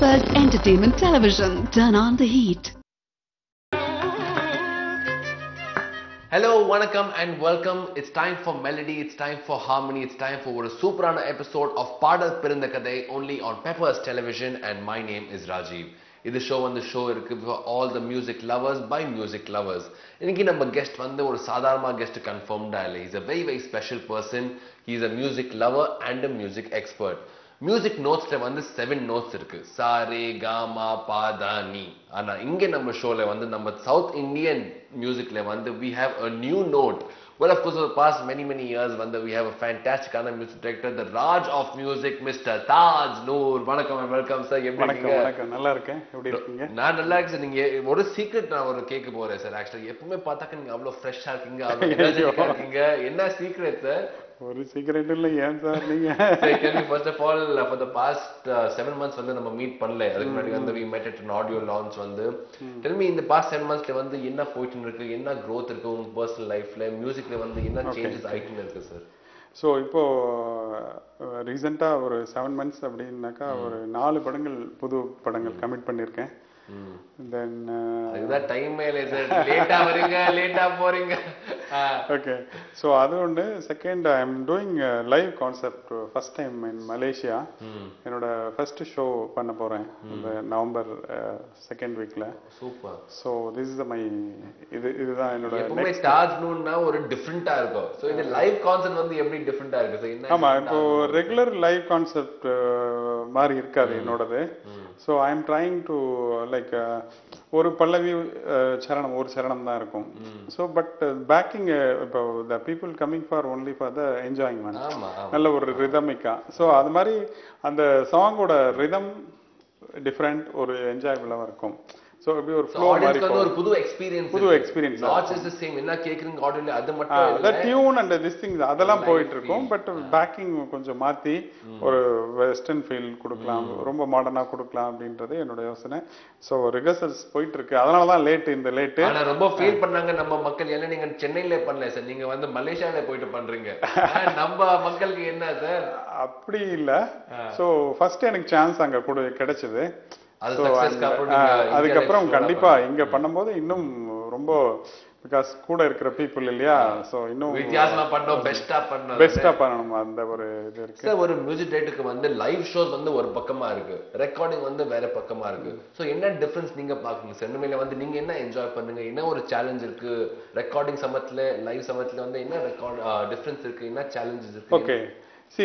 Peppers Entertainment Television. Turn on the heat. Hello வணக்கம் and welcome it's time for melody it's time for harmony it's time for ஒரு சூப்பரான episode of பாடல் பிறந்த கதை only on Peppers television and my name is Rajeev இது show வந்து show இருக்கு for all the music lovers by music lovers இன்னைக்கு நம்ம கெஸ்ட் வந்து ஒரு சாதாரண கெஸ்ட் கன்ஃபார்ம்டா இல்லை is a very very special person is a music lover and a music expert music நோட்ஸ்ல வந்து செவன் நோட்ஸ் இருக்கு சாரே காமா பாதா நீ ஆனா இங்க நம்ம ஷோல வந்து நம்ம சவுத் இந்தியன் மியூசிக்ல வந்து we have a new note well of course for the past many many years வந்து we have a fantastic ஆன music director the raj of music mr taj noor வணக்கம் and welcome sir எப்படி வணக்கம் இருக்கீங்க வணக்கம் நல்லா இருக்கேன் எப்படி இருக்கீங்க நான் நல்லா இருக்கு சார் நீங்க ஒரு சீக்ரெட் நான் ஒரு கேட்க போறேன் சார் ஆக்சுவலி எப்பவுமே பார்த்தாக்க நீங்க அவ்வளவு ஃப்ரெஷ்ஷா இருக்கீங்க அவ்வளவு energetic-ஆ இருக்கீங்க என்ன சீக்ரெட் சார் ஒரு சிகரெட் இல்ல ஏன் சார் நீங்க Say, tell me first of all, uh, for the past uh, seven months வந்து நம்ம மீட் பண்ணல அதுக்கு முன்னாடி வந்து we met at an audio launch வந்து tell me இந்த past seven monthsல வந்து என்ன போயிட்டு இருக்கு என்ன growth இருக்கு உங்க பர்சனல் லைஃப்ல மியூசிக்ல வந்து என்ன சேஞ்சஸ் ஆயிட்டு இருக்கு சார் ஸோ இப்போ ரீசெண்டாக ஒரு செவன் மந்த்ஸ் அப்படின்னாக்கா ஒரு நாலு படங்கள் புது படங்கள் கமிட் பண்ணியிருக்கேன் தென் அதுதான் டைமே இல்லை சார் லேட்டா வரீங்க லேட்டா போறீங்க ஓகே ஸோ அது ஒன்று second I am doing live concept first time in Malaysia என்னோட ஃபர்ஸ்ட் ஷோ பண்ண போகிறேன் இந்த நவம்பர் செகண்ட் வீக்கில் super so this is my இது இதுதான் என்னோட எப்பவுமே ஸ்டார்ஸ் நூன்னா ஒரு டிஃப்ரெண்டா இருக்கும் சோ இது லைவ் கான்செர்ட் வந்து எப்படி டிஃப்ரெண்டா இருக்கு சார் என்ன ஆமா இப்போ ரெகுலர் லைவ் கான்செப்ட் மாதிரி இருக்காது என்னோடது so I am trying to like ஒரு பல்லவி அஹ், சரணம் ஒரு சரணம் தான் இருக்கும் ஸோ பட் பேக்கிங் இப்போ the people coming for only for the enjoyment ஆமா ஆமா நல்ல ஒரு ரிதமிக்கா ஸோ அது மாதிரி அந்த சாங்கோட ரிதம் டிஃப்ரெண்ட் ஒரு என்ஜாயபிளாக இருக்கும் ஸோ இப்படி ஒரு ஃப்ளோ மாதிரி ஆடியன்ஸ்க்கு வந்து ஒரு புது எக்ஸ்பீரியன்ஸ் புது experience ஆ நாட் ஜஸ்ட் தி சேம் என்ன கேக்குறீங்க ஆடியோல அது மட்டும் த இல்ல டியூன் அண்ட் திஸ் திங்ஸ் அதெல்லாம் போயிட்டு இருக்கும் பட் பேக்கிங் கொஞ்சம் மாத்தி ஒரு வெஸ்டர்ன் ஃபீல் கொடுக்கலாம் ரொம்ப மாடர்னா கொடுக்கலாம் அப்படின்றது என்னோட யோசனை ஸோ ரிஹர்சல்ஸ் போயிட்டு இருக்கு அதனால தான் லேட் இந்த லேட்டு ஆனா ரொம்ப ஃபீல் பண்ணாங்க நம்ம மக்கள் ஏன்னா நீங்க சென்னையில பண்ணல சார் நீங்க வந்து மலேசியால போயிட்டு பண்றீங்க ஆனா, நம்ம மக்களுக்கு என்ன சார் அப்படி இல்ல ஸோ ஃபர்ஸ்ட் எனக்கு சான்ஸ் அங்க கூட கிடைச்சது அது So, success அந்த- க்கு அப்புறம் ஆ, நீங்க அதுக்கப்புறம் India கண்டிப்பா இங்க பண்ணும்போது இன்னும் ரொம்ப பிகாஸ் கூட இருக்கிற பீப்புள் இல்லையா ஸோ இன்னும் வித்தியாசமா பண்ணோம் பெஸ்டா பண்ணோம் பெஸ்டா பண்ணணும் அந்த ஒரு இது இருக்கு சார் ஒரு மியூசிக் டைரக்டருக்கு வந்து லைவ் ஷோஸ் வந்து ஒரு பக்கமா இருக்கு ரெக்கார்டிங் வந்து வேற பக்கமா இருக்கு சோ என்ன டிஃபரன்ஸ் நீங்க பாக்குறீங்க சார் உண்மையில வந்து நீங்க என்ன என்ஜாய் பண்ணுங்க என்ன ஒரு சேலஞ்ச் இருக்கு ரெக்கார்டிங் சமயத்துல லைவ் சமயத்துல வந்து என்ன ரெக்கார்ட் டிஃபரன்ஸ் இருக்கு என்ன சேலஞ்சஸ் இருக்கு okay see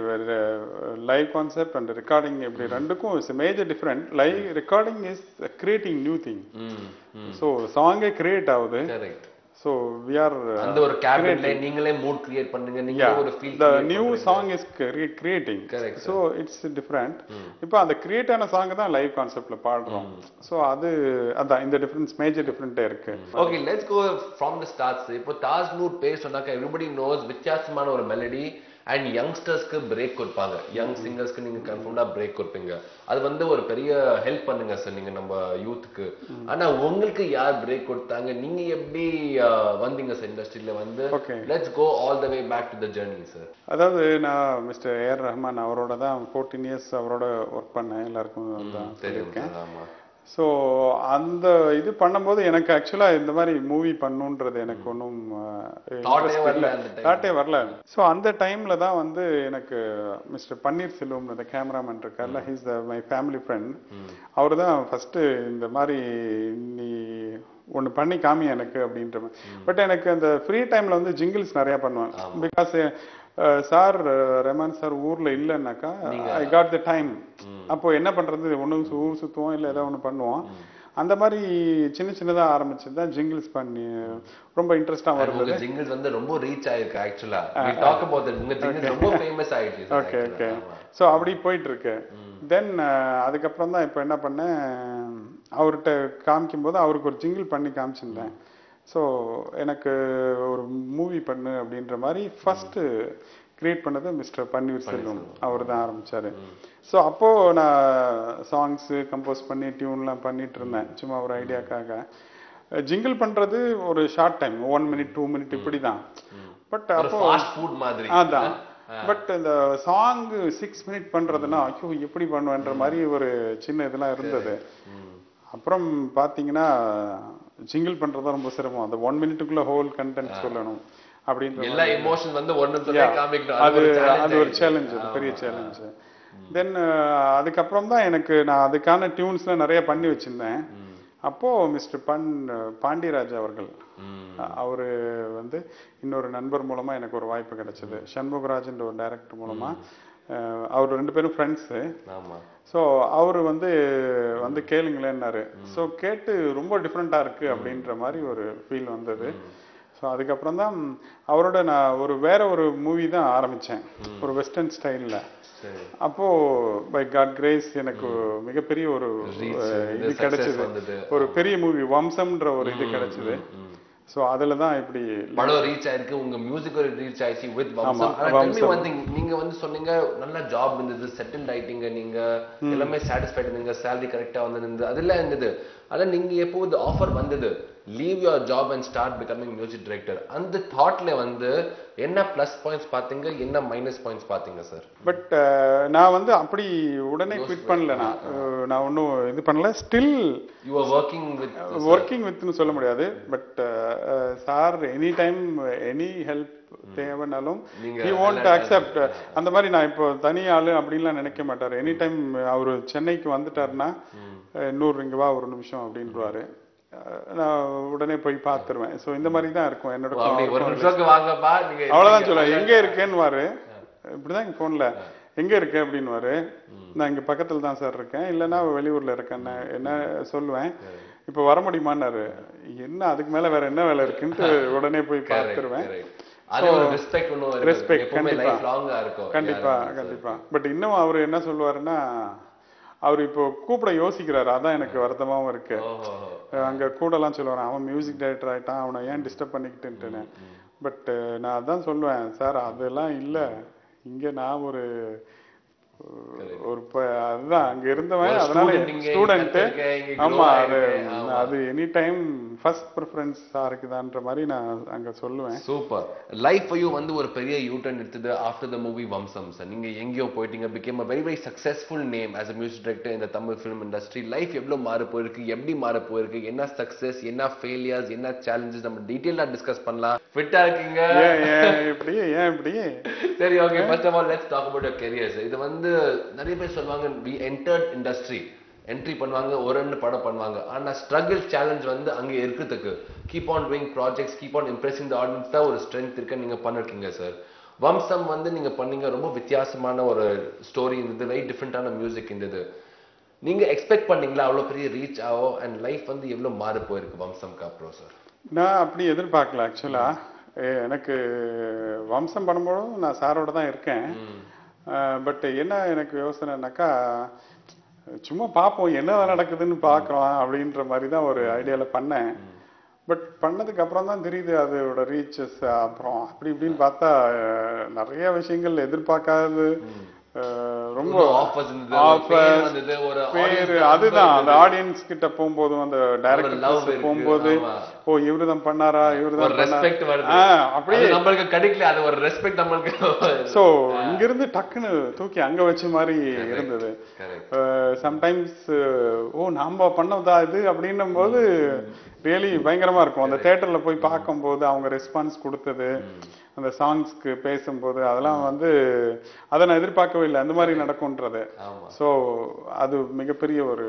live concept and recording இப்படி ரெண்டுக்கும் it's major different live recording is creating new thing hmm so சாங்கே கிரியேட் ஆகுது கரெக்ட் ஸோ வி ஆர் அந்த ஒரு கேபின்ல நீங்களே மூட் கிரியேட் பண்ணுங்க நீங்க ஒரு feel the new song is creating Correct, so it's different இப்போ அந்த கிரியேட் ஆன சாங் தான் லைவ் கான்செப்ட்ல பாடுறோம் ஸோ அது அதான் இந்த டிஃபரன்ஸ் மேஜர் டிஃப்ரெண்ட்டே இருக்கு okay let's go from the starts இப்போ தாஜ் நூர் பேர் சொன்னாக்க எவ்ரிபடி நோஸ் வித்தியாசமான ஒரு மெலடி அண்ட் யங்ஸ்டர்ஸ்க்கு பிரேக் கொடுப்பாங்க யங் சிங்கர்ஸ்க்கு நீங்க கன்ஃபார்ம்டா பிரேக் கொடுப்பீங்க அது வந்து ஒரு பெரிய ஹெல்ப் பண்ணுங்க சார் நீங்க நம்ம யூத்துக்கு ஆனா உங்களுக்கு யார் பிரேக் கொடுத்தாங்க நீங்க எப்படி அஹ், வந்தீங்க சார் இண்டஸ்ட்ரியில வந்து Okay. Let's go all the way back to the journey sir அதாவது நான் மிஸ்டர் ஏஆர் ரஹ்மான் அவரோட தான் ஃபோர்டீன் இயர்ஸ் அவரோட ஒர்க் பண்ணேன் எல்லாருக்கும் தான் தெரியும் சொல்லியிருக்கேன் sir, ஆமா ஸோ அந்த இது பண்ணும்போது எனக்கு ஆக்சுவலாக இந்த மாதிரி மூவி பண்ணுன்றது எனக்கு ஒன்றும் Thought ஏ வரல அந்த time. தாட்டே வரல ஸோ அந்த டைம்ல தான் வந்து எனக்கு மிஸ்டர் பன்னீர்செல்வம் இந்த கேமராமேன் இருக்கார்ல he's the my family friend அவர் தான் ஃபர்ஸ்ட் இந்த மாதிரி நீ ஒன்று பண்ணி காமி எனக்கு அப்படின்ற மாதிரி பட் எனக்கு அந்த ஃப்ரீ டைம்ல வந்து ஜிங்கிள்ஸ் நிறைய பண்ணுவேன் பிகாஸ் சார் ரெமான் சார் ஊர்ல இல்லைன்னாக்கா ஐ காட் த டைம் அப்போ என்ன பண்றது ஒன்று ஊர் சுத்துவோம் இல்லை ஏதோ ஒன்று பண்ணுவோம் அந்த மாதிரி சின்ன சின்னதா ஆரம்பிச்சது தான் ஜிங்கிள்ஸ் பண்ணி ரொம்ப இன்ட்ரெஸ்டா வருது உங்க ஜிங்கிள்ஸ் வந்து ரொம்ப ரீச் ஆயிருக்கு ஆக்சுவலா we talk about that உங்க ஜிங்கிள்ஸ் ரொம்ப ஃபேமஸ் ஆயிடுச்சு sir, ஓகே actually. ஓகே ஆமா. ஸோ அப்படி போயிட்டு இருக்கு தென் அதுக்கப்புறம் தான் இப்போ என்ன பண்ணேன் அவர்கிட்ட காமிக்கும் போது அவருக்கு ஒரு ஜிங்கிள் பண்ணி காமிச்சிருந்தேன் ஸோ எனக்கு ஒரு மூவி பண்ணு அப்படின்ற மாதிரி ஃபர்ஸ்ட் கிரியேட் பண்ணது மிஸ்டர் பன்னீர் செல்வம் அவர் தான் ஆரம்பிச்சாரு ஸோ அப்போ நான் சாங்ஸ் கம்போஸ் பண்ணி டியூன்லாம் பண்ணிட்டு இருந்தேன் சும்மா ஒரு ஐடியாக்காக ஜிங்கிள் பண்றது ஒரு short time one minute two minute இப்படி தான் பட் ஒரு அப்போ ஃபாஸ்ட் ஃபுட் மாதிரி அதான் பட் இந்த சாங் சிக்ஸ் மினிட் பண்றதுன்னா ஐயோ எப்படி பண்ணுவேன்ற மாதிரி ஒரு சின்ன இதெல்லாம் இருந்தது அப்புறம் பாத்தீங்கன்னா ஜிங்கிள் பண்றது ரொம்ப சிரமம் அந்த ஒன் மினிட்டுக்குள்ள ஹோல் கண்டென்ட் சொல்லணும் அப்படின்ற எல்லா எமோஷன் வந்து ஒண்ணு சொல்லி Yeah. காமிக்கணும் அது ஒரு challenge அது ஒரு ஆயிடுச்சு. சேலஞ்ச் பெரிய சேலஞ்ச் தென் அதுக்கப்புறம் தான் எனக்கு நான் அதுக்கான டியூன்ஸ்லாம் நிறைய பண்ணி வச்சிருந்தேன் அப்போ மிஸ்டர் பன் பாண்டியராஜ் அவர்கள் அவரு வந்து இன்னொரு நண்பர் மூலமா எனக்கு ஒரு வாய்ப்பு கிடைச்சது சண்முகராஜ்ன்ற ஒரு டைரக்டர் மூலமா அஹ், அவர் ரெண்டு பேரும் ஃப்ரெண்ட்ஸு ஆமா ஸோ அவர் வந்து வந்து கேளுங்களேன்னாரு ஸோ கேட்டு ரொம்ப டிஃப்ரெண்ட்டாக இருக்கு அப்படின்ற மாதிரி ஒரு ஃபீல் வந்தது ஸோ அதுக்கப்புறம் தான் அவரோட நான் ஒரு வேற ஒரு மூவி தான் ஆரம்பிச்சேன் ஒரு வெஸ்டர்ன் ஸ்டைலில் சரி அப்போ பை காட் கிரேஸ் எனக்கு மிகப்பெரிய ஒரு Reach, அஹ், இந்த இது success கிடைச்சது வந்தது. ஒரு பெரிய மூவி வம்சம்ன்ற ஒரு இது கிடைச்சது ஸோ அதுல தான் இப்படி படம் ரீச் ஆயிருக்கு உங்க மியூசிக் ஒரு ரீச் ஆயிடுச்சு வித் ஆமா, வம்சம் ஆனா tell me வம்சம். one thing நீங்க வந்து சொன்னீங்க நல்ல ஜாப் இருந்தது செட்டில்ட் ஆயிட்டீங்க நீங்க எல்லாமே சாட்டிஸ்ஃபைட் இருந்தீங்க salary கரெக்டா வந்து இருந்தது அதெல்லாம் இருந்தது ஆனா நீங்க எப்போ இந்த ஆஃபர் வந்தது leave your job and start becoming music director அந்த தாட்ல வந்து என்ன பிளஸ் பாயிண்ட்ஸ் பாத்தீங்க என்ன மைனஸ் பாயிண்ட்ஸ் பாத்தீங்க சார் பட் நான் வந்து அப்படி உடனே குவிட் பண்ணல நான் அஹ், நான் ஒன்றும் இது பண்ணல still you are working with working வித்னு சொல்ல முடியாது but sir any time any help தேவைனாலும் நீங்க ஹி won't அக்செப்ட் அந்த மாதிரி நான் இப்போ தனி ஆளு அப்படின்லாம் நினைக்க மாட்டார் எனி டைம் அவர் சென்னைக்கு வந்துட்டாருன்னா அஹ், நூறு இங்க வா ஒரு நிமிஷம் அப்படின்றாரு அஹ், நான் உடனே போய் பார்த்துருவேன் ஸோ இந்த மாதிரி தான் இருக்கும் என்னோட அப்படி ஒரு அவருக்கும் நிமிஷத்துக்கு வாங்கப்பா நீங்க அவ்வளவுதான் சொல்லுவேன் எங்க இருக்கேன்னுவாரு இப்படிதான் எங்க போன்ல எங்க இருக்க அப்படின்னுவாரு நான் இங்க பக்கத்துல தான் சார் இருக்கேன் இல்லைன்னா வெளியூர்ல இருக்கேன் நான் என்ன சொல்லுவேன் இப்ப வர முடியுமான்னாரு என்ன அதுக்கு மேல வேற என்ன வேலை இருக்குன்ட்டு உடனே போய் பார்த்துருவேன் அது ஒரு ரெஸ்பெக்ட் ஒன்றும் Respect, எப்பவுமே கண்டிப்பா. லைஃப் லாங்கா இருக்கும் கண்டிப்பா கண்டிப்பா பட் இன்னும் அவர் என்ன சொல்லுவாருன்னா அவர் இப்போ கூப்பிட யோசிக்கிறாரு அதான் எனக்கு வருத்தமாவும் இருக்கு ஓஹோ அஹ் அங்க கூடலாம் சொல்லுவாரு அவன் மியூசிக் டைரக்டர் ஆயிட்டான் அவனை ஏன் டிஸ்டர்ப் பண்ணிக்கிட்டுன்ட்டுன்னு பட் நான் அதான் சொல்லுவேன் சார் அதெல்லாம் இல்ல இங்க நான் ஒரு ஒரு ப- அதுதான் அங்க இருந்தவன் ஒரு அதனால student இங்க ஸ்டூடெண்ட் கத்துருக்க, இங்க grow ஆமா அது ஆயிருக்க, ஆமா. அது எனி டைம் ஃபர்ஸ்ட் ப்ரிஃபரன்ஸா இருக்குதான்ற மாதிரி நான் அங்க சொல்லுவேன் சூப்பர் லைஃபையும் வந்து ஒரு பெரிய யூட்டன் எடுத்தது after the movie Vamsam sir நீங்க எங்கேயோ போயிட்டீங்க became a very very successful name as a music director இந்த தமிழ் ஃபிலிம் இண்டஸ்ட்ரி லைஃப் எவ்வளவு மாற போயிருக்கு எப்படி மாற போயிருக்கு என்ன சக்சஸ் என்ன ஃபெயிலியர்ஸ் என்ன சேலஞ்சஸ் நம்ம டீட்டெயிலா டிஸ்கஸ் பண்ணலாம் ஃபிட்டா இருக்கீங்க ஏன் ஏன் இப்படி ஏன் இப்படி சரி okay first of all let's talk about your careers இது வந்து நிறைய பேர் சொல்லுவாங்க வி என்டர்ட் இண்டஸ்ட்ரி என்ட்ரி பண்ணுவாங்க ஒரு ரெண்டு படம் பண்ணுவாங்க ஆனா ஸ்ட்ரகிள் சேலஞ்ச் வந்து அங்க இருக்கிறதுக்கு keep on doing projects keep on impressing the audience தான் ஒரு ஸ்ட்ரென்த் இருக்கு நீங்க பண்ணிருக்கீங்க சார் வம்சம் வந்து நீங்க பண்ணீங்க ரொம்ப வித்தியாசமான ஒரு ஸ்டோரி இருந்தது வெரி டிஃப்ரெண்டான மியூசிக் இருந்தது நீங்க எக்ஸ்பெக்ட் பண்ணீங்களா அவ்வளவு பெரிய ரீச் ஆகும் அண்ட் லைஃப் வந்து எவ்வளவு மாறி போயிருக்கு வம்சம்க்கு அப்புறம் சார் நான் அப்படி எதிர்பார்க்கல ஆக்சுவலா எனக்கு வம்சம் பண்ணும்போதும் நான் சாரோட தான் இருக்கேன் பட் என்ன எனக்கு யோசனைனாக்கா சும்மா பார்ப்போம் என்ன நடக்குதுன்னு பார்க்கலாம் அப்படின்ற மாதிரி தான் ஒரு ஐடியால பண்ணேன் பட் பண்ணதுக்கு அப்புறம் தான் தெரியுது அதோட ரீச்சஸ் அப்புறம் அப்படி இப்படின்னு பார்த்தா அஹ், நிறைய விஷயங்கள் எதிர்பார்க்காதது அஹ், ரொம்ப ஆஃபர்ஸ் இருந்தது ஒரு பேர் offers, வந்தது ஒரு பேரு audience அதுதான் அந்த இருந்தது. ஆடியன்ஸ் கிட்ட போகும்போதும் அந்த love டைரக்டர் இருக்கு, போகும்போது ஆமா. ஓ இவருதான் பண்ணாரா ஒரு இவருதான் ரெஸ்பெக்ட் வருது ஆ, அப்படியே அது நம்மளுக்கு கிடைக்கல அது ஒரு ரெஸ்பெக்ட் நம்மளுக்கு சோ இங்க இருந்து டக்குன்னு தூக்கி அங்க வச்ச மாதிரி இருந்தது Correct. சம்டைம்ஸ் ஓ நாம பண்ணதா இது அப்படின்னும் போது ரியலி பயங்கரமா இருக்கும் அந்த தியேட்டர்ல போய் பார்க்கும்போது அவங்க ரெஸ்பான்ஸ் கொடுத்தது அந்த சாங்ஸ்க்கு பேசும்போது அதெல்லாம் வந்து அதை நான் எதிர்பார்க்கவே இல்லை அந்த மாதிரி நடக்கும்ன்றது ஆமா சோ அது மிகப்பெரிய ஒரு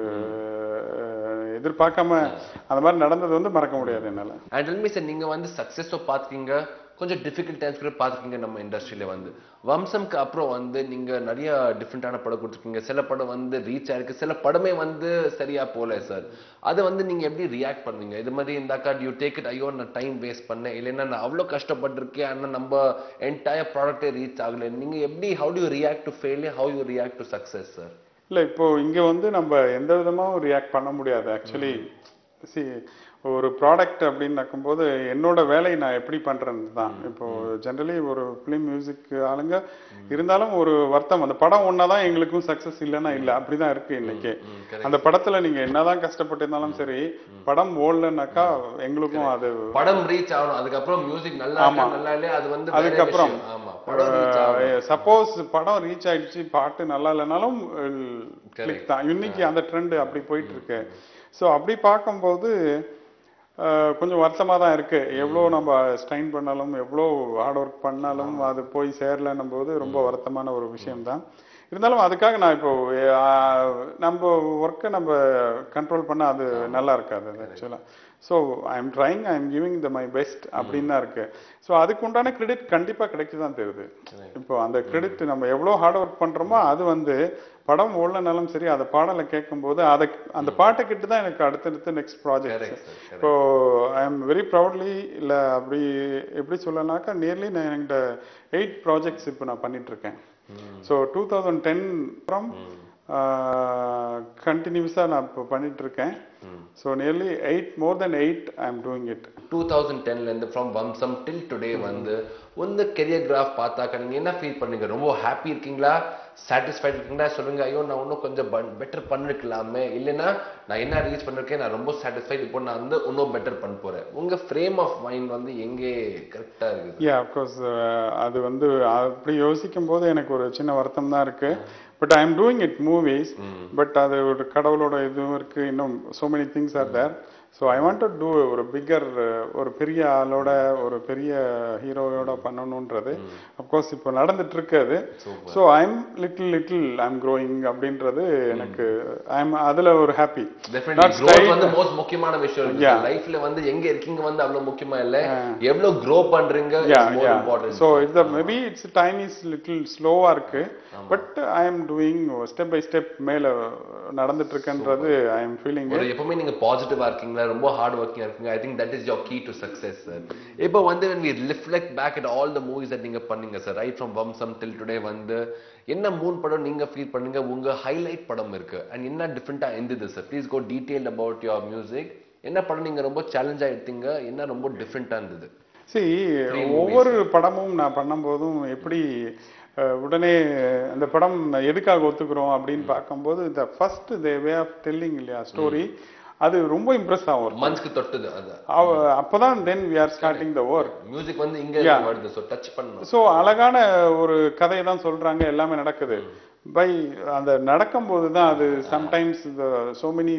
அஹ், எதிர்பார்க்காம அந்த மாதிரி நடந்தது வந்து மறக்க முடியாது என்னால அண்ட் டெல் சார் நீங்க வந்து சக்சஸோ பாத்துக்கீங்க கொஞ்சம் டிஃபிகல்ட் டைம்ஸ் கூட பாத்துக்கீங்க நம்ம இண்டஸ்ட்ரியில வந்து வம்சம்க்கு அப்புறம் வந்து நீங்க நிறைய டிஃப்ரெண்டான படம் கொடுத்துருக்கீங்க சில படம் வந்து ரீச் ஆயிருக்கு சில படமே வந்து சரியா போல சார் அது வந்து நீங்க எப்படி ரியாக்ட் பண்ணுவீங்க இது மாதிரி இருந்தாக்கா யூ டேக் இட் ஐயோ நான் டைம் வேஸ்ட் பண்ணேன் இல்லைன்னா நான் அவ்வளவு கஷ்டப்பட்டிருக்கேன் ஆனா நம்ம என்டையர் ப்ராடக்டே ரீச் ஆகல நீங்க எப்படி how to react to failure how you react to success sir இல்ல இப்போ இங்க வந்து நம்ம எந்த விதமாவும் ரியாக்ட் பண்ண முடியாது ஆக்சுவலி சி ஒரு ப்ராடக்ட் அப்படின்னு நடக்கும்போது என்னோட வேலை நான் எப்படி பண்றேன்னு தான் இப்போ ஜென்ரலி ஒரு ஃபிலிம் மியூசிக் ஆளுங்க இருந்தாலும் ஒரு வருத்தம் அந்த படம் ஒன்னாதான் எங்களுக்கும் சக்சஸ் இல்லைன்னா இல்ல அப்படிதான் இருக்கு இன்னைக்கு அந்த படத்துல நீங்க என்னதான் கஷ்டப்பட்டு இருந்தாலும் சரி படம் ஓடலனாக்கா எங்களுக்கும் அது படம் ரீச் ஆகணும் அதுக்கப்புறம் மியூசிக் நல்லா இருக்கா, நல்லா இல்லையா அது வந்து வேற அதுக்கப்புறம் விஷயம். ஆமா படம் ரீச் ஆகணும் சப்போஸ் படம் ரீச் ஆயிடுச்சு பாட்டு நல்லா இல்லைனாலும் கிளிக் தான் இன்னைக்கு அந்த ட்ரெண்ட் அப்படி போயிட்டு இருக்கு ஸோ அப்படி பார்க்கும்போது அஹ், கொஞ்சம் வருத்தமா தான் இருக்கு எவ்வளோ நம்ம ஸ்ட்ரைன் பண்ணாலும் எவ்வளோ ஹார்ட் ஒர்க் பண்ணாலும் அது போய் சேரலன்னும் போது ரொம்ப வருத்தமான ஒரு விஷயம்தான் இருந்தாலும் அதுக்காக நான் இப்போ அஹ், நம்ம ஒர்க்கை நம்ம கண்ட்ரோல் பண்ணா அது நல்லா இருக்காது அது ஆக்சுவலாக so I am trying I am giving the my best அப்படின்னு தான் இருக்கு ஸோ அதுக்கு உண்டான கிரெடிட் கண்டிப்பா கிடைக்க தான் தெரியுது இப்போ அந்த கிரெடிட் நம்ம எவ்வளோ ஹார்ட் ஒர்க் பண்றோமோ அது வந்து படம் ஓடலனாலும் சரி அந்த பாடலை கேட்கும்போது அதை அந்த பாட்டை கிட்ட தான் எனக்கு அடுத்தடுத்து next project Correct, sir, correct. இப்போ ஐ எம் வெரி ப்ரௌட்லி இல்லை அப்படி எப்படி சொல்லனாக்கா நியர்லி நான் என்கிட்ட எயிட் ப்ராஜெக்ட்ஸ் இப்போ நான் பண்ணிட்டு இருக்கேன் so two thousand ten from கண்டினியூஸாக நான் இப்போ பண்ணிட்டு இருக்கேன் so nearly eight more then eight I am doing it two thousand டென்ல இருந்து ஃப்ரம் வம்சம் டில் டுடே வந்து உங்க கெரியர் கிராஃப் பார்த்தாக்க நீங்க என்ன ஃபீல் பண்ணீங்க ரொம்ப ஹாப்பி இருக்கீங்களா சாட்டிஸ்ஃபைட் இருக்கீங்களா சொல்லுங்க ஐயோ நான் இன்னும் கொஞ்சம் பெட்டர் பண்ணிருக்கலாமே இல்லைன்னா நான் என்ன ரீச் பண்ணிருக்கேன் நான் ரொம்ப சாட்டிஸ்ஃபைட் இப்போ நான் வந்து இன்னும் பெட்டர் பண்ண போறேன் உங்க ஃப்ரேம் ஆஃப் மைண்ட் வந்து எங்கே கரெக்டா இருக்குது யா அப்கோர்ஸ் அது வந்து அப்படி யோசிக்கும் போது எனக்கு ஒரு சின்ன வருத்தம் தான் இருக்கு but I am doing it movies but அது ஒரு கடவுளோட இதுவும் இருக்கு இன்னும் so many things are there so I want to do ஒரு பிக்கர் ஒரு பெரிய ஆளோட ஒரு பெரிய ஹீரோயோட பண்ணணுன்றது அப்கோர்ஸ் இப்போ நடந்துட்டு இருக்கு அது so I'm little little I'm growing அப்படின்றது எனக்கு ஐம் அதுல ஒரு ஹாப்பி டெஃபினெட்லி growth வந்து மோஸ்ட் முக்கியமான விஷயம் இருக்கு லைஃப்ல வந்து எங்க இருக்கீங்க வந்து அவ்வளவு முக்கியமா இல்ல எவ்வளவு grow பண்றீங்க yeah more yeah important so it's the maybe it's time is little ஸ்லோவா இருக்கு but I am doing step by step மேல நடந்துட்டு இருக்குன்றது ஐ எம் ஃபீலிங் ஒரு எப்பவுமே நீங்க பாசிட்டிவா இருக்கீங்களா ரொம்ப ஹார்ட் ஒர்க்கிங் இருக்கீங்க I think that is your key to success sir இப்போ வந்து when we reflect back at all the movies that நீங்க பண்ணீங்க sir right from Vamsam till today வந்து என்ன மூணு படம் நீங்க ஃபீல் பண்ணீங்க உங்க ஹைலைட் படம் இருக்கு அண்ட் என்ன டிஃப்ரெண்டா இருந்தது sir please go detail about your music என்ன படம் நீங்க ரொம்ப சேலஞ்சா எடுத்தீங்க என்ன ரொம்ப டிஃப்ரெண்டா இருந்தது சரி ஒவ்வொரு படமும் நான் பண்ணும்போதும் எப்படி அஹ், உடனே அந்த படம் எதுக்காக ஒத்துக்கிறோம் அப்படின்னு பார்க்கும்போது the first the way of telling இல்லையா ஸ்டோரி அது ரொம்ப இம்ப்ரெஸ் ஆகும் மனசுக்கு தொட்டுது அது அவ- அப்பதான் then we are starting the work music வந்து இங்க இருந்து வருது ஸோ டச் பண்ணணும் ஸோ அழகான ஒரு கதையை தான் சொல்றாங்க எல்லாமே நடக்குது பை அந்த நடக்கும்போது தான் அது சம்டைம்ஸ் இந்த சோ மெனி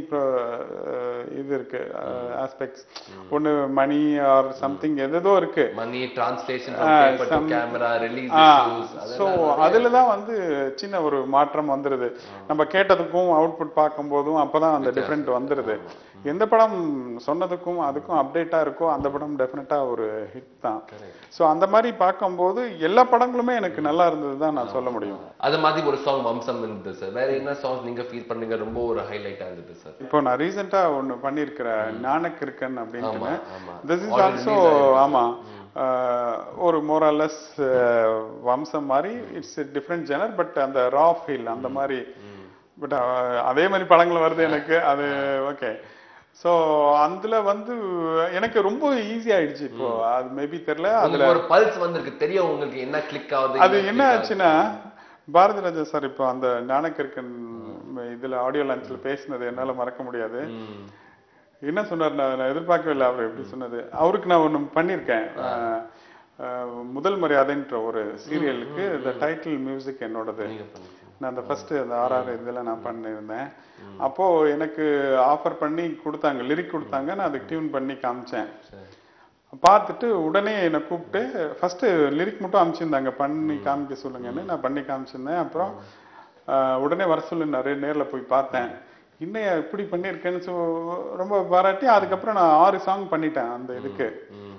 இது இருக்கு ஆஸ்பெக்ட்ஸ் ஒன்னு மணி ஆர் சம்திங் எதோ இருக்கு மணி translation to some- camera release so அதுல தான் வந்து சின்ன ஒரு மாற்றம் வந்துருது நம்ம கேட்டதுக்கும் அவுட்புட் பார்க்கும்போதும் அப்பதான் அந்த டிஃப்ரெண்ட் வந்துருது எந்த படம் சொன்னதுக்கும் அதுக்கும் அப்டேட்டா இருக்கோ அந்த படம் டெஃபினட்டா ஒரு ஹிட் தான் ஸோ அந்த மாதிரி பார்க்கும்போது எல்லா படங்களுமே எனக்கு நல்லா இருந்தது தான் நான் சொல்ல முடியும் அது மாதிரி ஒரு சாங் வம்சம் இருந்தது சார் வேற என்ன சாங்ஸ் நீங்க ஃபீல் பண்ணீங்க ரொம்ப ஒரு ஹைலைட்டா இருந்தது சார் இப்போ நான் ரீசெண்டா ஒன்னு பண்ணியிருக்கிறேன் ஞானக்கிருக்கன் அப்படின்னு ஆமா, ஆமா. This is Already also release ஆமா அஹ், ஒரு மோரலஸ் வம்சம் மாதிரி இட்ஸ் டிஃப்ரெண்ட் ஜெனர் பட் அந்த ரா ஃபீல் அந்த மாதிரி பட் அதே மாதிரி படங்கள் வருது எனக்கு அது ஓகே ஸோ அதுல வந்து எனக்கு ரொம்ப ஈஸி ஆயிடுச்சு இப்போ அது மேபி தெரியல அதுல உங்களுக்கு ஒரு பல்ஸ் வந்திருக்கு தெரியும் உங்களுக்கு என்ன கிளிக் ஆகுது அது என்ன ஆச்சுன்னா பாரதி ராஜா சார் இப்போ அந்த ஞானக்கிருக்கன் இதுல ஆடியோ லான்ச்ல பேசினது என்னால மறக்க முடியாது ம். என்ன சொன்னார் நான் நான் எதிர்பார்க்கவே இல்லை அவர் எப்படி சொன்னது அவருக்கு நான் ஒண்ணு பண்ணியிருக்கேன் அஹ், அஹ், முதல் மரியாதைன்ற ஒரு சீரியலுக்கு இந்த டைட்டில் மியூசிக் என்னோடது நீங்க பண்ணுங்க நான் அந்த ஃபர்ஸ்ட் அந்த ஆர்ஆர் இதில் நான் பண்ணியிருந்தேன் அப்போ எனக்கு ஆஃபர் பண்ணி கொடுத்தாங்க லிரிக் கொடுத்தாங்க நான் அதுக்கு டியூன் பண்ணி காமிச்சேன் சரி. பார்த்துட்டு உடனே என்னை கூப்பிட்டு ஃபர்ஸ்ட் லிரிக் மட்டும் அனுப்பிச்சிருந்தாங்க பண்ணி காமிக்க சொல்லுங்கன்னு நான் பண்ணி காமிச்சிருந்தேன் அப்புறம் ஆஹ், உடனே வர சொல்லுனாரு நேர்ல போய் பார்த்தேன் இன்னைய இப்படி பண்ணியிருக்கேன்னு சொ ரொம்ப பாராட்டி அதுக்கப்புறம் நான் ஆறு சாங் பண்ணிட்டேன் அந்த இதுக்கு ம்.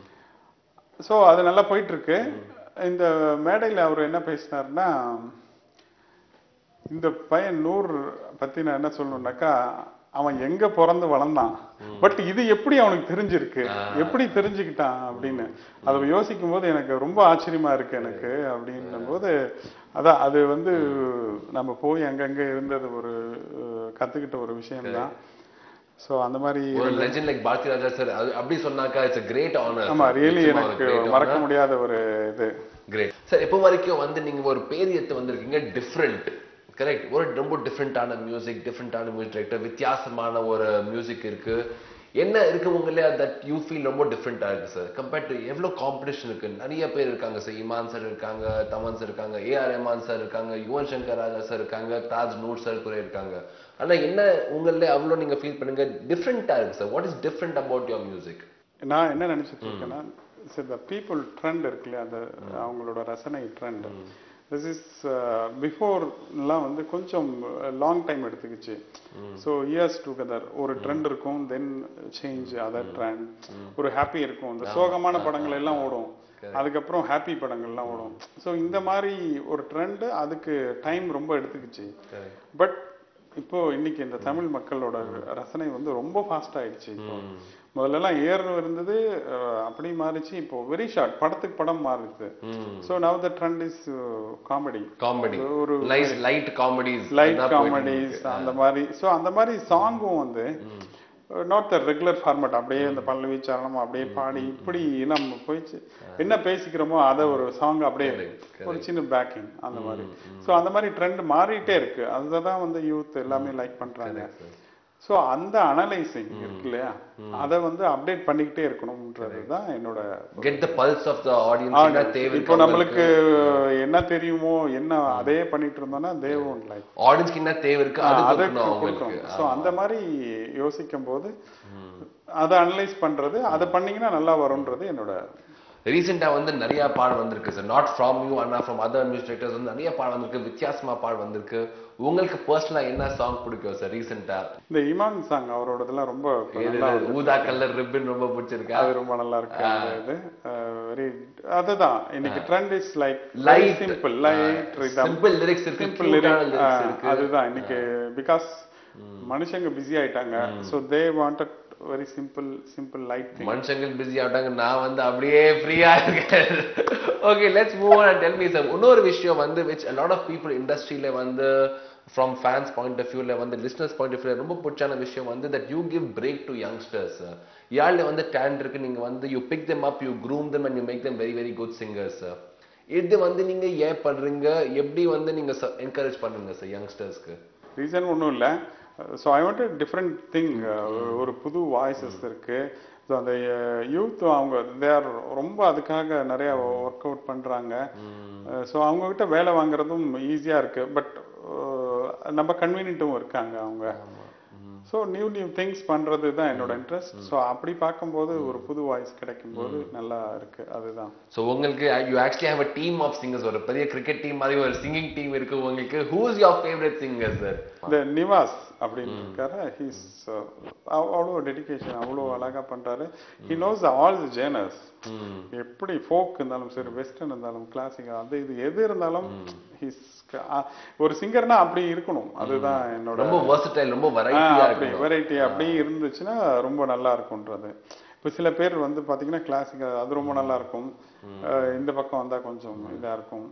ஸோ அது நல்லா போயிட்டு இருக்கு இந்த மேடையில் அவர் என்ன பேசினாருன்னா இந்த பையன் நூர் பத்தி நான் என்ன சொல்லணும்னாக்கா அவன் எங்க பிறந்து வளர்ந்தான் பட் இது எப்படி அவனுக்கு தெரிஞ்சிருக்கு எப்படி தெரிஞ்சுக்கிட்டான் அப்படின்னு அதை யோசிக்கும் போது எனக்கு ரொம்ப ஆச்சரியமா இருக்கு எனக்கு அப்படின்னும் போது அதான் அது வந்து நம்ம போய் அங்கங்க இருந்தது ஒரு அஹ், கத்துக்கிட்ட ஒரு விஷயம்தான் ஸோ அந்த மாதிரி ஒரு legend like Bharathi Raja sir அப்படி சொன்னாக்கா இட்ஸ் கிரேட் ஆனர் ஆமா ரியலி எனக்கு மறக்க முடியாத ஒரு இது கிரேட் சார் இப்போ வரைக்கும் வந்து நீங்க ஒரு பேரியத்தை வந்திருக்கீங்க டிஃப்ரெண்ட் கரெக்ட் ஒரு ரொம்ப டிஃப்ரெண்டான மியூசிக் டிஃப்ரெண்டான மியூசிக் டைரக்டர் வித்தியாசமான ஒரு மியூசிக் இருக்கு என்ன இருக்கு உங்களே தட் யூ ஃபீல் ரொம்ப டிஃப்ரெண்டா இருக்கு சார் கம்பேர்ட் டு எவ்வளோ காம்படிஷன் இருக்கு நிறைய பேர் இருக்காங்க சார் இமான் சார் இருக்காங்க தமன் சார் இருக்காங்க ஏஆர் ரஹ்மான் சார் இருக்காங்க யுவன் சங்கர் ராஜா சார் இருக்காங்க தாஜ் நூர் சார் கூட இருக்காங்க ஆனா என்ன உங்களே அவ்வளோ நீங்க ஃபீல் பண்ணுங்க டிஃப்ரெண்டா இருக்கு sir what is different about your music நான் என்ன நினைச்சிட்டு இருக்கேன்னா த பீப்புள் ட்ரெண்ட் இருக்கு இல்லையா அந்த அவங்களோட ரசனை ட்ரெண்ட் திஸ் இஸ் பிஃபோர்லாம் வந்து கொஞ்சம் லாங் டைம் எடுத்துக்கிச்சு ஸோ இயர்ஸ் டுகெதர் ஒரு ட்ரெண்ட் இருக்கும் தென் சேஞ்ச் அதர் ட்ரெண்ட் ஒரு ஹாப்பி இருக்கும் இந்த சோகமான படங்கள் எல்லாம் ஓடும் அதுக்கப்புறம் ஹாப்பி படங்கள்லாம் ஓடும் ஸோ இந்த மாதிரி ஒரு ட்ரெண்ட் அதுக்கு டைம் ரொம்ப எடுத்துக்கிச்சு பட் இப்போ இன்னைக்கு இந்த தமிழ் மக்களோட ரசனை வந்து ரொம்ப ஃபாஸ்ட் ஆயிடுச்சு இப்போ முதல்ல எல்லாம் ஏர் இருந்தது அஹ், அப்படி மாறிச்சு இப்போ வெரி ஷார்ட் படத்துக்கு படம் மாறுது so now the trend is comedy comedy ஒரு nice light comedies light comedies அந்த மாதிரி ஸோ அந்த மாதிரி சாங்கும் வந்து நாட் த ரெகுலர் ஃபார்மேட் அப்படியே இந்த பல்லவி சரணம் அப்படியே பாடி இப்படி நம்ம போயிச்சு என்ன பேசிக்கிறோமோ அதை ஒரு சாங் அப்படியே ஒரு சின்ன பேக்கிங் அந்த மாதிரி ஸோ அந்த மாதிரி ட்ரெண்ட் மாறிட்டே இருக்கு அதுதான் வந்து யூத் எல்லாமே லைக் பண்றாங்க ஸோ அந்த அனலைசிங் இருக்கு இல்லையா அதை வந்து அப்டேட் பண்ணிக்கிட்டே இருக்கணும்ன்றது தான் என்னோட get the pulse of the audience என்ன தேவை இப்போ நம்மளுக்கு என்ன தெரியுமோ என்ன அதே பண்ணிட்டு இருந்தோம்னா தே ஒன்ட் லைக் ஆடியன்ஸ்க்கு என்ன தேவை இருக்கு அது அதை கொடுக்கணும் அவங்களுக்கு கொடுக்கணும் ஸோ அந்த மாதிரி யோசிக்கும் போது அதை அனலைஸ் பண்றது அதை பண்ணீங்கன்னா நல்லா வரும்ன்றது என்னோட ரீசெண்டா வந்து நிறைய பாடம் வந்திருக்கு சார் நாட் ஃப்ரம் யூ அண்ணா ஃப்ரம் அதர் மியூசிக் டைரக்டர்ஸ் வந்து நிறைய பாடம் வந்திருக்கு வித்தியாசமா பாடம் வந்திருக்கு உங்களுக்கு பர்சனலா என்ன சாங் பிடிக்கும் சார் ரீசெண்டா இந்த இமான் சாங் அவரோடதெல்லாம் ரொம்ப நல்லா ஊதா கலர் ரிப்பன் ரொம்ப பிடிச்சிருக்கா அது ரொம்ப நல்லா இருக்கு அந்த இது வெரி அதுதான் இன்னைக்கு trend is like Light. Simple light simple lyrics இருக்கு சிம்பிள் cute ஆன lyrics இருக்கு அதுதான் இன்னைக்கு பிகாஸ் மனுஷங்க பிஸி ஆயிட்டாங்க so they wanted very simple simple light thing மனுஷங்கள் பிஸி ஆட்டாங்க நான் வந்து அப்படியே ஃப்ரீயா இருக்கேன் okay let's move on tell me sir இன்னொரு விஷயம் வந்து விச் லாட் ஆஃப் பீப்புள் இண்டஸ்ட்ரியில வந்து ஃப்ரம் ஃபேன்ஸ் பாயிண்ட் ஆஃப் வியூல வந்து லிஸ்னஸ் பாயிண்ட் ஆஃப் வியூல ரொம்ப பிடிச்சான விஷயம் வந்து that you give break to youngsters யாழ்ல வந்து டேலண்ட் இருக்கு நீங்க வந்து you pick them up you groom them and you make them very very good singers sir இது வந்து நீங்க ஏன் பண்றீங்க எப்படி வந்து நீங்க என்கரேஜ் பண்ணுங்க சார் யங்ஸ்டர்ஸ்க்கு ரீசன் ஒன்றும் இல்லை so I want different thing ஒரு புது வாய்ஸஸ் இருக்கு ஸோ அந்த யூத் அவங்க தே ஆர் ரொம்ப அதுக்காக நிறைய ஒர்க் அவுட் பண்றாங்க ஸோ அவங்க கிட்ட வேலை வாங்குறதும் ஈஸியா இருக்கு பட் நம்ம கன்வீனியன்ட்டும் இருக்காங்க அவங்க ஸோ நியூ நியூ திங்ஸ் பண்றது தான் என்னோட இன்ட்ரெஸ்ட் ஸோ அப்படி பார்க்கும்போது ஒரு புது வாய்ஸ் கிடைக்கும் போது நல்லா இருக்கு அதுதான் ஸோ உங்களுக்கு you actually have a team of singers ஒரு பெரிய கிரிக்கெட் டீம் மாதிரி ஒரு சிங்கிங் டீம் இருக்கு உங்களுக்கு who is your favourite singer sir இந்த நிவாஸ் அப்படின்னு இருக்காரு ஹீஸ் அவ்வளோ டெடிகேஷன் அவ்வளோ அழகா பண்றாரு he knows all the genres எப்படி ஃபோக் இருந்தாலும் சரி வெஸ்டர்ன் இருந்தாலும் கிளாசிக்கல் அது இது எது இருந்தாலும் ஹீஸ் ஒரு சிங்கர்னா அப்படி இருக்கணும் அதுதான் என்னோட ரொம்ப versatile ரொம்ப ஆ, வெரைட்டியா அப்படி இருக்கு வெரைட்டி அப்படி இருந்துச்சுன்னா ரொம்ப நல்லா இருக்கும்ன்றது இப்போ சில பேர் வந்து பாத்தீங்கன்னா கிளாசிக்கல் அது ரொம்ப நல்லா இருக்கும் அஹ் இந்த பக்கம் வந்தா கொஞ்சம் இதா இருக்கும்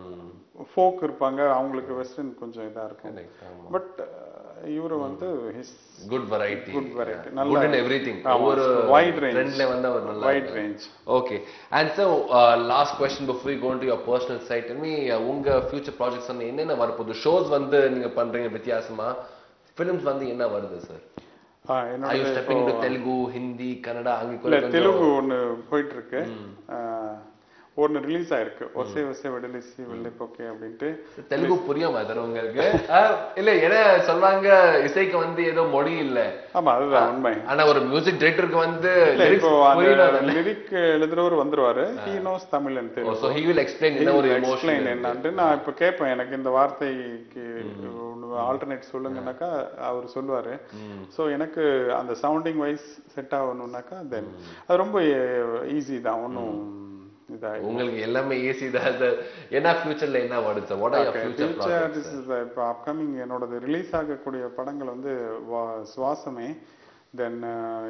ஃபோக் இருப்பாங்க அவங்களுக்கு வெஸ்டர்ன் கொஞ்சம் இதா இருக்கும் பட் இவரு வந்து his good variety Good variety. நல்ல நல்ல- குட் இன் எவ்ரிதிங் ஆமா, ஒவ்வொரு wide range. ட்ரெண்ட்ல வந்து அவர் நல்லா wide range okay and sir last question before you gone to your personal side me உங்க ஃபியூச்சர் ப்ராஜெக்ட்ஸ் வந்து என்னென்ன வரப்போகுது ஷோஸ் வந்து நீங்க பண்றீங்க வித்தியாசமா ஃபிலிம்ஸ் வந்து என்ன வருது சார் ஐ யூ என்னோட ஸ்டெப்பிங் டு தெலுங்கு ஹிந்தி கன்னடா அங்க இல்ல கூட கொஞ்சம் தெலுங்கு ஒண்ணு போயிட்டு இருக்கு ஆஹ் ஒண்ணு ரிலீஸ் ஆயிருக்கு ஒசே ஒசே விடலிசி வெள்ளைப்போக்கே அப்படின்ட்டு தெலுங்கு புரியுமா சார் உங்களுக்கு ஆ, இல்ல ஏன்னா சொல்றாங்க இசைக்கு வந்து ஏதோ மொழி இல்ல ஆமா அதுதான் உண்மை ஆனா ஒரு மியூசிக் டைரக்டருக்கு வந்து இல்ல lyrics இப்போ அந்த புரியணும் லிரிக் எழுதுறவர் வந்துருவாரு he knows Tamil and Telugu so he will explain என்ன ஒரு எக்ஸ்பிளைன் emotion என்னன்ட்டு நான் இப்ப கேட்பேன் எனக்கு இந்த வார்த்தைக்கு ஆல்டர்னேட் சொல்லுங்கன்னாக்கா அவர் சொல்லுவாரு சோ எனக்கு அந்த சவுண்டிங் வைஸ் செட் ஆகணும்னாக்கா தென் அது ரொம்ப ஈஸி தான் ஒன்றும் இதா உங்களுக்கு எல்லாமே ஈஸி தான் சார் என்ன ஃபியூச்சர்ல என்ன வருது sir what are your future future this is இப்போ அப்கமிங் என்னோடது ரிலீஸ் ஆகக்கூடிய படங்கள் வந்து வா- சுவாசமே தென்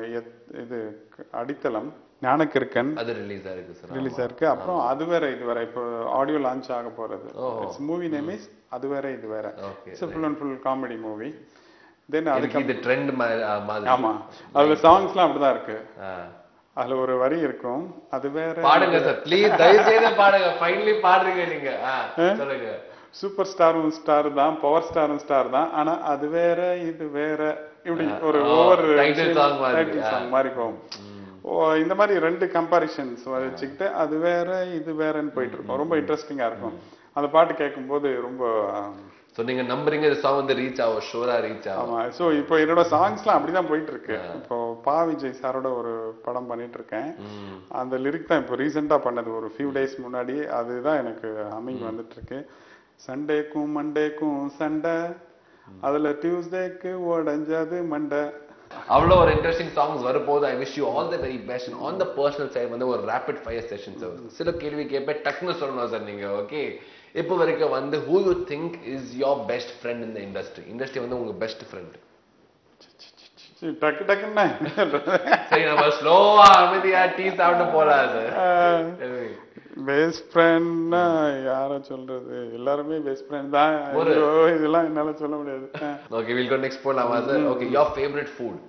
இது அடித்தளம் ஞானக்கிருக்கன் அது ரிலீஸ் ஆயிருக்கு சார் ரிலீஸ் ஆயிருக்கு அப்புறம் அது வேற இது வேற இப்போ ஆடியோ லான்ச் ஆக போறது ஓஹோ. இட்ஸ் மூவி நேம் இஸ் அது வேற இது வேற okay it's full and full comedy movie then இதுக்கு அதுக்கு இது ட்ரெண்ட் மாதிரி ஆமா அதுல சாங்ஸ்லாம் அப்படிதான் இருக்கு ஆ. அதுல ஒரு வரி இருக்கும் அது வேற பாடுங்க சார் ப்ளீஸ் தயவு செய்து பாடுங்க ஃபைனலி பாடுறீங்க நீங்க ஆ, சொல்லுங்க சூப்பர் ஸ்டாரும் ஸ்டார் தான் பவர் ஸ்டாரும் ஸ்டார் தான் ஆனா அது வேற இது வேற இப்படி ஒரு ஓ, ஒவ்வொரு title song மாதிரி, ஆ. சாங் மாதிரி போகும் ஓ இந்த மாதிரி ரெண்டு கம்பாரிஷன்ஸ் வச்சுக்கிட்டு அது வேற இது வேறன்னு போயிட்டு இருக்கும் ரொம்ப இன்ட்ரெஸ்டிங்கா இருக்கும் அந்த பாட்டு கேட்கும்போது ரொம்ப ஆம், சோ நீங்க நம்புறீங்க இந்த சாங் வந்து ரீச் ஆகும் ஷூரா ரீச் ஆகும் ஆமா சோ இப்போ என்னோட சாங்ஸ்லாம் அப்படிதான் போயிட்டு இருக்கு இப்போ பா விஜய் சாரோட ஒரு படம் பண்ணிட்டு இருக்கேன் ம். அந்த லிரிக் தான் இப்போ ரீசெண்டா பண்ணது ஒரு ஃபியூ டேஸ் முன்னாடி அதுதான் எனக்கு ஹம்மிங் வந்துட்டு இருக்கு சண்டேக்கும் மண்டேக்கும் சண்டை அதுல டியூஸ்டேக்கு உடஞ்சது மண்டை அவ்வளோ ஒரு இன்ட்ரெஸ்டிங் சாங்ஸ் வரப்போது I wish you all the very best on the personal side வந்து ஒரு ரேபிட் ஃபயர் செஷன் சார் சில கேள்வி கேட்பேன் டக்குன்னு சொல்லணும் சார் நீங்க ஓகே இப்போ வரைக்கும் வந்து who you think is your best friend இந்த இண்டஸ்ட்ரி இண்டஸ்ட்ரி வந்து உங்க பெஸ்ட் ஃப்ரெண்ட் சீ, டக்கு டக்குன்னா என்ன சொல்றது? சரி நம்ம ஸ்லோவா அமைதியா டீ சாப்பிட்டு போலாம் சார் பெஸ்ட் ஃப்ரெண்ட்னா யார சொல்றது எல்லாருமே பெஸ்ட் ஃப்ரெண்ட் தான் ஒரு- ஐயோ, இதெல்லாம் என்னால சொல்ல முடியாது ஓகே வில் கோ நெக்ஸ்ட் போலாமா sir okay your favourite food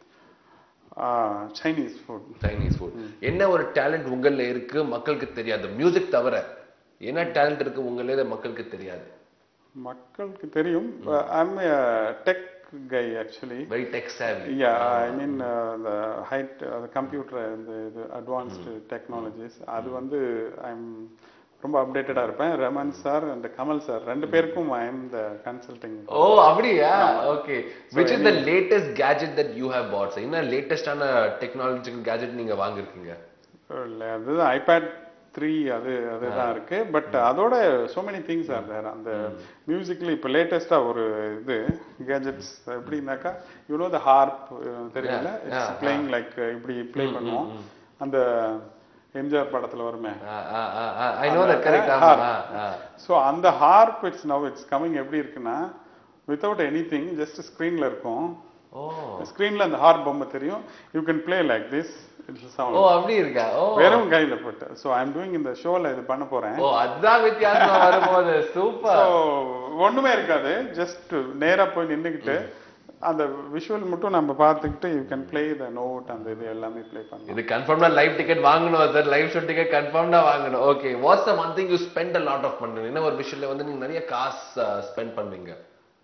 Chinese food Chinese food என்ன ஒரு டேலண்ட் உங்கள்ல இருக்கு மக்களுக்கு தெரியாது மியூசிக் தவிர என்ன டேலண்ட் இருக்கு உங்களே மக்களுக்கு தெரியாது மக்களுக்கு தெரியும் I'm tech guy actually very tech savvy yeah I mean the hide computer இந்த இது அட்வான்ஸ்டு டெக்னாலஜிஸ் அது வந்து ஐம் ரொம்ப அப்டேட்டடா இருப்பேன் Raman sir and Kamal sir ரெண்டு பேருக்கும் ஐ எம் த கன்சல்டிங் ஓ அப்படியா okay which is the latest gadget that you have bought என்ன லேட்டஸ்டான டெக்னாலஜிக்கல் கேஜெட் நீங்க வாங்கிருக்கீங்க அது ஐபேட் த்ரீ அது அதுதான் இருக்கு பட் அதோட so many things are there அந்த மியூசிக்ல இப்போ லேட்டஸ்டா ஒரு இது கேஜெட்ஸ் எப்படின்னாக்கா யூ நோ த ஹார்ப் தெரியல Yeah, it's yeah, playing like இப்படி ப்ளே பண்ணுவோம் அந்த எம்ஜிஆர் படத்துல வருமே I know that correct harp. ஆமா ஸோ அந்த harp it's now it's coming எப்படி இருக்குன்னா வித்தவுட் எனி திங் ஜஸ்ட் ஸ்க்ரீன்ல இருக்கும் ஓ ஸ்க்ரீன்ல அந்த ஹார்ப் பொம்மை தெரியும் you can play like this it's ஓ சவுண்ட் அப்படி இருக்கா ஓ வெறும் கையில போட்டு ஸோ ஐ எம் டூயிங் இந்த ஷோல இது பண்ண போறேன் ஓ அதான் வித்தியாசமா வரும்போது ஸோ சூப்பர் ஒண்ணுமே இருக்காது ஜஸ்ட் நேரா போய் நின்னுக்கிட்டு அந்த விஷுவல் மட்டும் நம்ம பார்த்துக்கிட்டு you can play the note அந்த இது எல்லாமே ப்ளே பண்ணலாம் இது கன்ஃபார்ம்டா லைவ் டிக்கெட் வாங்கணும் சார் லைவ் ஷோ டிக்கெட் கன்ஃபார்ம்டா வாங்கணும் okay what's the one thing you spend a lot of பண்ணுங்க என்ன ஒரு விஷயத்துல வந்து நீங்க நிறைய காசு ஸ்பெண்ட் பண்ணுவீங்க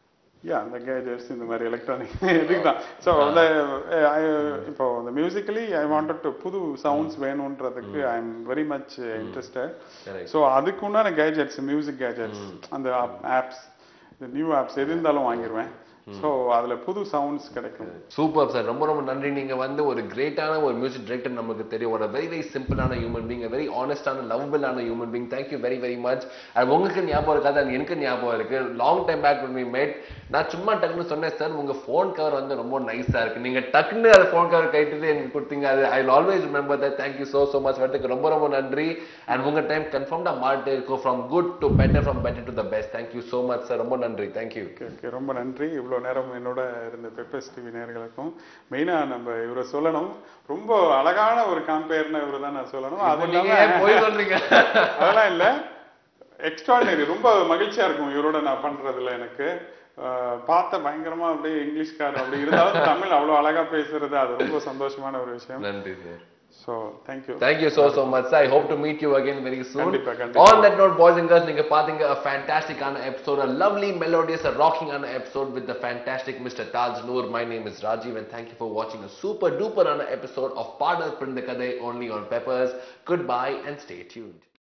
யா அந்த கேஜெட்ஸ் இந்த மாதிரி எலக்ட்ரானிக் இதுக்கு தான் ஸோ அந்த அஹ், I- இப்போ இந்த மியூசிக்கலி ஐ வாண்டட் டு புது சவுண்ட்ஸ் வேணுன்றதுக்கு I am very much interested Correct. So அதுக்கு உண்டான கேஜெட்ஸ் மியூசிக் கேஜெட்ஸ் அந்த ஆப்ஸ் இந்த நியூ ஆப்ஸ் எது இருந்தாலும் வாங்கிடுவேன் ஸோ அதுல புது சவுண்ட்ஸ் கிடைக்கும் சூப்பர் சார் ரொம்ப ரொம்ப நன்றி நீங்க வந்து ஒரு கிரேட்டான ஒரு மியூசிக் டைரக்டர் நமக்கு தெரியும் ஒரு வெரி வெரி சிம்பிளான ஹியூமன் பீங் வெரி ஆனஸ்டான லவ்வபிளான human being thank you very very much and உங்களுக்கு ஞாபகம் இருக்காது and எனக்கு ஞாபகம் இருக்கு long time back when we met நான் சும்மா டக்குன்னு சொன்னேன் சார் உங்க ஃபோன் கவர் வந்து ரொம்ப நைஸா இருக்கு நீங்க டக்குன்னு அந்த ஃபோன் கவர் கைட்டு எனக்கு கொடுத்தீங்க அது I always remember that thank you so so much வரதுக்கு ரொம்ப ரொம்ப நன்றி அண்ட் உங்க டைம் கன்ஃபார்ம்டா மாறிட்டே இருக்கும் from good to better from better to the best thank you so much sir ரொம்ப நன்றி தேங்க்யூ ஓகே ஓகே ரொம்ப நன்றி இவ்வளோ நேரம் என்னோட இருந்த பெப்பர்ஸ் டிவி நேயர்களுக்கும் மெயினாக நம்ம இவரை சொல்லணும் ரொம்ப அழகான ஒரு காம்பேர்னு இவரை தான் நான் சொல்லணும் அது நீங்க ஏன் இல்லாம போய் சொல்றீங்க அதெல்லாம் இல்ல எக்ஸ்ட்ராடினரி ரொம்ப மகிழ்ச்சியா இருக்கும் இவரோட நான் பண்றதுல எனக்கு அஹ், பார்த்த பயங்கரமா அப்படியே இங்கிலீஷ்கார் அப்படி இருந்தாலும் தமிழ் அவ்வளவு அழகா பேசுறது அது ரொம்ப சந்தோஷமான ஒரு விஷயம் நன்றி sir so thank you Thank you so so much. sir. I hope to meet you again very soon. கண்டிப்பா, கண்டிப்பா. On that note, boys and girls, நீங்க பாத்தீங்க a fantastic ஆன episode, a lovely melodious, a rocking ஆன episode with the fantastic Mr. Taj Noor. My name is Rajiv and thank you for watching a super duper ஆன episode of பாடல் பிறந்த கதை only on Peppers. Goodbye and stay tuned.